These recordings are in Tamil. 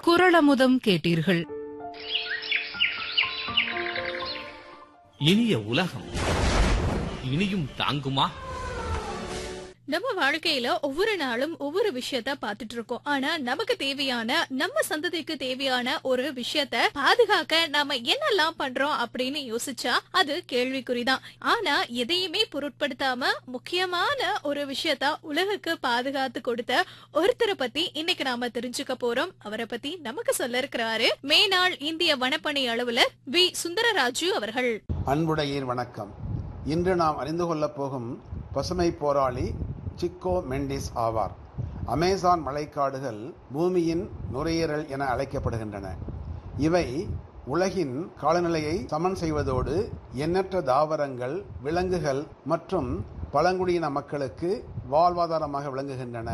குரளமுதம் கேட்டீர்கள் இனிய உலகம் இனியும் தாங்குமா நம்ம வாழ்க்கையில ஒவ்வொரு நாளும் ஒவ்வொரு விஷயத்த பாத்துட்டு இருக்கோம் ஆனா நமக்கு தேவையான நம்ம சந்ததிக்கு தேவையான ஒரு விஷயத்த பாதுகாக்க நாம என்னெல்லாம் பண்றோம் அப்படின்னு யோசிச்சா அது கேள்விக்குறிதான் ஆனா எதையுமே பொருட்படுத்தாம முக்கியமான ஒரு விஷயத்த உலகுக்கு பாதுகாத்து கொடுத்த ஒருத்தரை பத்தி இன்னைக்கு நாம தெரிஞ்சுக்க போறோம் அவரை பத்தி நமக்கு சொல்ல இருக்கிறாரு மேனாள் இந்திய வனப்பணி அலுவலர் வி சுந்தரராஜு அவர்கள் அன்புடையீர் வணக்கம் இன்று நாம் அறிந்து கொள்ளப் போகும் பசுமை போராளி சிக்கோ மெண்டிஸ் ஆவார் அமேசான் மழைக்காடுகள் பூமியின் நுரையீரல் என அழைக்கப்படுகின்றன இவை உலகின் காலநிலையை சமன் செய்வதோடு எண்ணற்ற தாவரங்கள் விலங்குகள் மற்றும் பழங்குடியின மக்களுக்கு வாழ்வாதாரமாக விளங்குகின்றன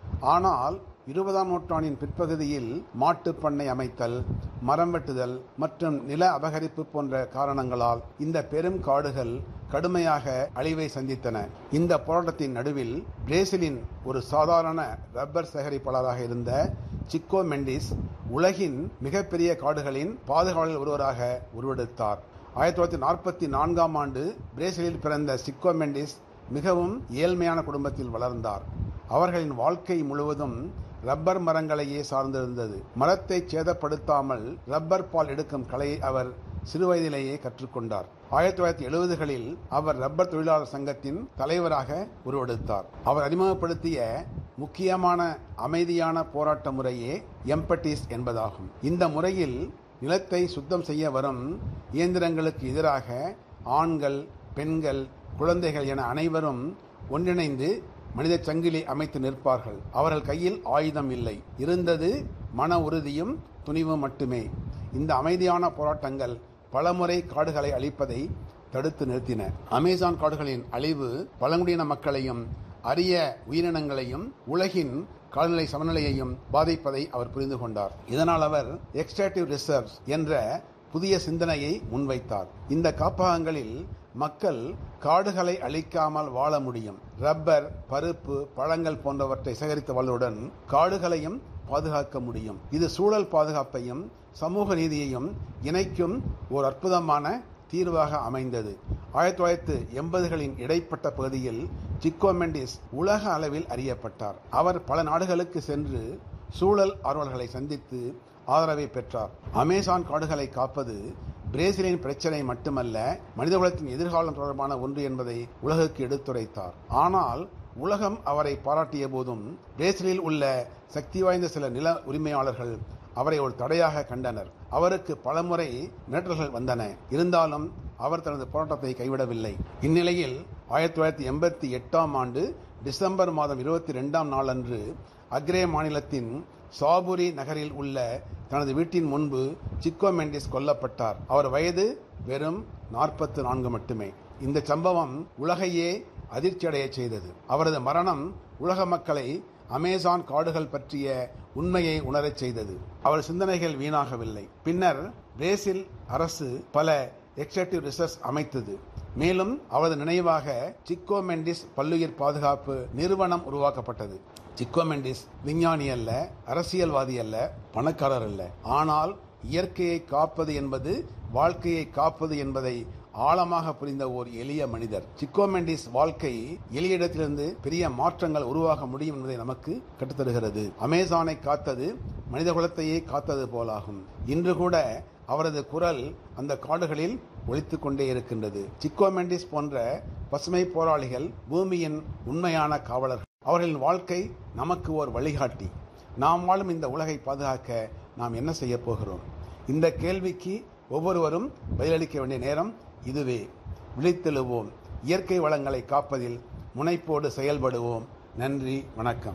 ஆனால் இருபதாம் நூற்றாண்டின் பிற்பகுதியில் மாட்டுப் பண்ணை அமைத்தல் மரம் வெட்டுதல் மற்றும் நில அபகரிப்பு போன்ற காரணங்களால் இந்த பெரும் காடுகள் கடுமையாக அழிவை சந்தித்தன இந்த போராட்டத்தின் நடுவில் பிரேசிலின் ஒரு சாதாரண ரப்பர் சேகரிப்பாளராக இருந்த சிக்கோ மெண்டிஸ் உலகின் மிகப்பெரிய காடுகளின் பாதுகாவலர் ஒருவராக உருவெடுத்தார் ஆயிரத்தி தொள்ளாயிரத்தி நாற்பத்தி நான்காம் ஆண்டு பிரேசிலில் பிறந்த சிக்கோ மெண்டிஸ் மிகவும் ஏழ்மையான குடும்பத்தில் வளர்ந்தார் அவர்களின் வாழ்க்கை முழுவதும் ரப்பர் மரங்களையே சார்ந்திருந்தது மரத்தை சேதப்படுத்தாமல் ரப்பர் பால் எடுக்கும் கலையை அவர் சிறுவயதிலேயே கற்றுக்கொண்டார் ஆயிரத்தி தொள்ளாயிரத்தி எழுபதுகளில் அவர் ரப்பர் தொழிலாளர் சங்கத்தின் தலைவராக உருவெடுத்தார் அவர் அறிமுகப்படுத்திய முக்கியமான அமைதியான போராட்ட முறையே எம்பட்டிஸ் என்பதாகும் இந்த முறையில் நிலத்தை சுத்தம் செய்ய வரும் இயந்திரங்களுக்கு எதிராக ஆண்கள் பெண்கள் குழந்தைகள் என அனைவரும் ஒன்றிணைந்து மனித சங்கிலி அமைத்து நிற்பார்கள் அவர்கள் கையில் ஆயுதம் இல்லை இருந்தது மன உறுதியும் துணிவும் மட்டுமே இந்த அமைதியான போராட்டங்கள் பலமுறை காடுகளை அழிப்பதை தடுத்து நிறுத்தின அமேசான் காடுகளின் அழிவு பழங்குடியின மக்களையும் அரிய உயிரினங்களையும் உலகின் காலநிலை சமநிலையையும் பாதிப்பதை அவர் புரிந்து கொண்டார் இதனால் அவர் எக்ஸ்ட்ராக்டிவ் ரிசர்வ்ஸ் என்ற புதிய சிந்தனையை முன்வைத்தார் இந்த காப்பகங்களில் மக்கள் காடுகளை அழிக்காமல் வாழ முடியும் ரப்பர் பருப்பு பழங்கள் போன்றவற்றை சேகரித்து வாழ்வதுடன் காடுகளையும் பாதுகாக்க முடியும் இது சூழல் பாதுகாப்பையும் சமூக நீதியையும் இணைக்கும் ஒரு அற்புதமான தீர்வாக அமைந்தது ஆயிரத்தி தொள்ளாயிரத்து எண்பதுகளின் இடைப்பட்ட பகுதியில் சிக்கோ மெண்டிஸ் உலக அளவில் அறியப்பட்டார் அவர் பல நாடுகளுக்கு சென்று சூழல் ஆர்வலர்களை சந்தித்து ஆதரவை பெற்றார் அமேசான் காடுகளை காப்பது பிரேசிலின் பிரச்சனை மட்டுமல்ல மனிதகுலத்தின் எதிர்காலம் தொடர்பான ஒன்று என்பதை உலகுக்கு எடுத்துரைத்தார் ஆனால் உலகம் அவரை பாராட்டிய போதும் பிரேசிலில் உள்ள சக்தி வாய்ந்த சில நில உரிமையாளர்கள் அவரை ஒரு தடையாக கண்டனர் அவருக்கு பலமுறை மிரட்டல்கள் வந்தன இருந்தாலும் அவர் தனது போராட்டத்தை கைவிடவில்லை இந்நிலையில் ஆயிரத்தி தொள்ளாயிரத்தி எண்பத்தி எட்டாம் ஆண்டு டிசம்பர் மாதம் இருபத்தி ரெண்டாம் நாளன்று அக்ரே மாநிலத்தின் சாபுரி நகரில் உள்ள தனது வீட்டின் முன்பு சிக்கோ மெண்டிஸ் கொல்லப்பட்டார் அவர் வயது வெறும் நாற்பத்து நான்கு மட்டுமே இந்த சம்பவம் உலகையே அதிர்ச்சியடைய செய்தது அவரது மரணம் உலக மக்களை அமேசான் காடுகள் பற்றிய உண்மையை உணரச் செய்தது அவர் சிந்தனைகள் வீணாகவில்லை பின்னர் பிரேசில் அரசு பல எக்ஸட்டிவ் ரிசர்ச் அமைத்தது மேலும் அவரது நினைவாக சிக்கோ மெண்டிஸ் பல்லுயிர் பாதுகாப்பு நிறுவனம் உருவாக்கப்பட்டது சிக்கோ மெண்டிஸ் விஞ்ஞானி அல்ல அரசியல்வாதி அல்ல பணக்காரர் அல்ல ஆனால் இயற்கையை காப்பது என்பது வாழ்க்கையை காப்பது என்பதை ஆழமாக புரிந்த ஓர் எளிய மனிதர் சிக்கோ மெண்டிஸ் வாழ்க்கை எளிய இடத்திலிருந்து பெரிய மாற்றங்கள் உருவாக முடியும் என்பதை நமக்கு கற்றுத்தருகிறது அமேசானை காத்தது மனித குலத்தையே காத்தது போலாகும் இன்று கூட அவரது குரல் அந்த காடுகளில் ஒழித்துக் கொண்டே இருக்கின்றது சிக்கோ மெண்டிஸ் போன்ற பசுமை போராளிகள் பூமியின் உண்மையான காவலர்கள் அவர்களின் வாழ்க்கை நமக்கு ஓர் வழிகாட்டி நாம் வாழும் இந்த உலகை பாதுகாக்க நாம் என்ன செய்ய போகிறோம் இந்த கேள்விக்கு ஒவ்வொருவரும் பதிலளிக்க வேண்டிய நேரம் இதுவே விழித்தெழுவோம் இயற்கை வளங்களை காப்பதில் முனைப்போடு செயல்படுவோம் நன்றி வணக்கம்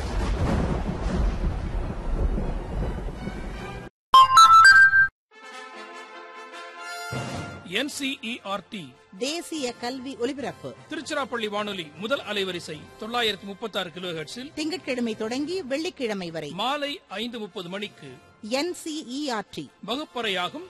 என்சிஇஆர்டி தேசிய கல்வி ஒலிபரப்பு திருச்சிராப்பள்ளி வானொலி முதல் அலைவரிசை தொள்ளாயிரத்தி முப்பத்தி ஆறு கிலோ ஹெர்ட்ஸில் திங்கட்கிழமை தொடங்கி வெள்ளிக்கிழமை வரை மாலை ஐந்து முப்பது மணிக்கு என்சிஇஆர்டி வகுப்பறையாகும்